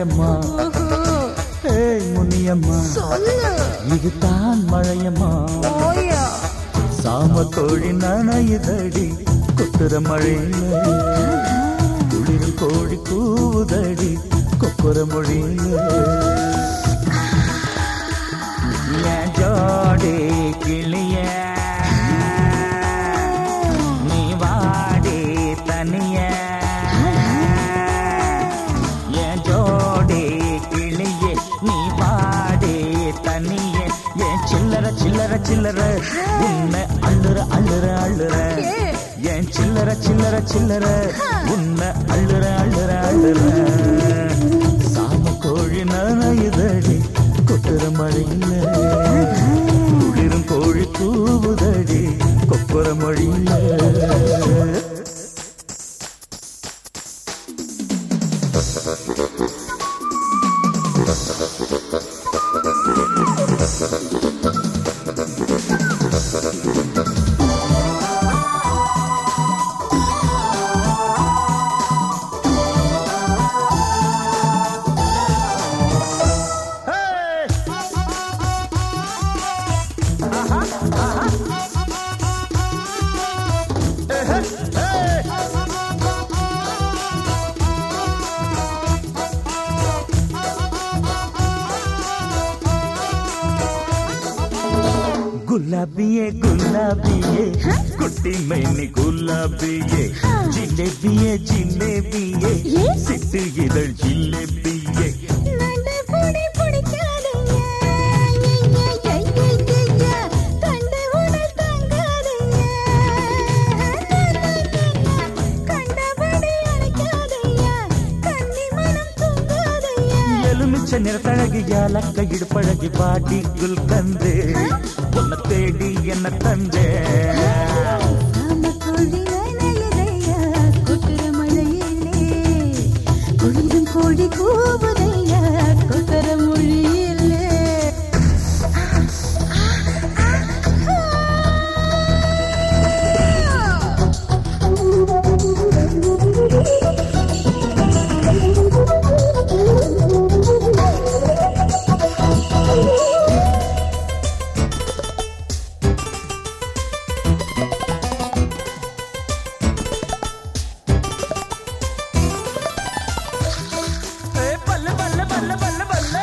மழையம்மா ஓஹோ ஏய் முனியம்மா சொல்லு இதுதான் மழையம்மா ஓயா சாம கோழி நனையுதடி கொட்டுற மழையில குளிர் கோழி கூவுதடி கொக்குற மொழியில என் ஜோடி கிளிய நீ வாடி தனிய என் ஜோடி கிளியே நீ வாடி தனிய என் சில்லற சில்லற சில்லற உன்னை அள்ளுற அள்ளுற அள்ளுற என் சில்லற சில்லற சில்லற உன்னை அள்ளுற அள்ளுற அள்ளுற சாம கோழி நனையுதடி கொட்டுற மழையில குளிரும் கோழி கூவுதடி கொப்புற மொழியில ಗುಲಾಬಿಯೇ ಗುಲಾಬಿಯೇ ಕುಟ್ಟಿ ಮೈನಿ ಗುಲಾಬಿಯೇ ಜಿಲೇಬಿಯೇ ಜಿಲೇಬಿಯೇ ಸಿಟ್ಟು ಇದಳ್ ಜಿಲೇಬಿಯೇ நடபுடி பிடிக்காதீங்க ஐய, ஐய, ஐய, ஐய. கண்ட உடல் தாங்காதீங்க கண்டபடி அணைக்காதீங்க கன்னி மனம் தூங்காதீங்க எலுமிச்ச நிறத்தழகி யாலக்க இடுப்பழகி பாட்டி குல்கந்து உன்னை தேடி என்ன தந்தே ஆமக்கோழி நனையுதையா, கொட்டுற மழையிலே. குளிரும் கோழி கூவுதையா, கொட்டுற மொழியிலே. பல்ல பல்ல பல்ல பல்ல பல்ல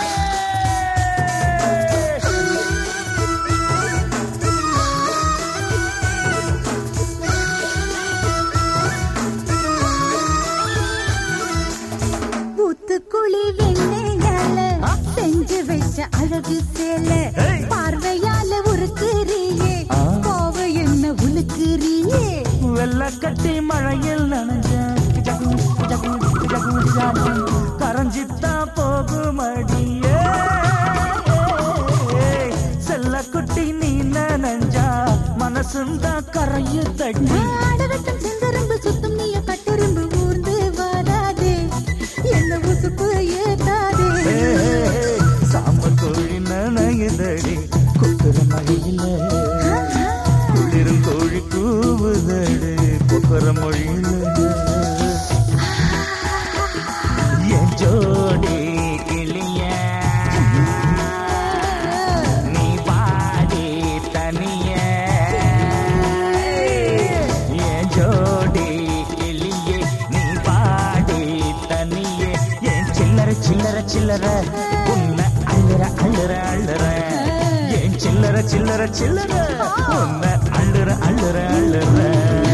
ஊத்துக்குழி வெண்ணையால செஞ்சு வச்ச அழகு சேலை ஏய். பார்வையால உருக்குறியே ஆ. கோவை என்ன உனக்குறியே வெள்ள கட்டி மழையில் நனைஞ்ச கரைஞ்சித்தான் போகுமடியே செல்ல குட்டி நீ நனைஞ்சா மனசுந்தான் கரைய தட்டி ஆடவட்டம் செங்கரும்பு சுத்தம் நீய கட்டெரும்பு ஊர்ந்து வராதே என்ன உசுப்பு ஏத்தாதே சாம கோழி நனையுதடி கொக்குற மழையில குளிரும் கோழி கூவுதடி கொக்குற மொழியில என் ஜோடி கிளிய நீ பாடி தனிய என் ஜோடி கிளியே நீ பாடி தனியே என் சில்லற சில்லற சில்லற உன்னை அள்ளுற அள்ளுற அள்ளுற என் சில்லற சில்லற சில்லற உன்னை அள்ளுற அள்ளுற அள்ளுற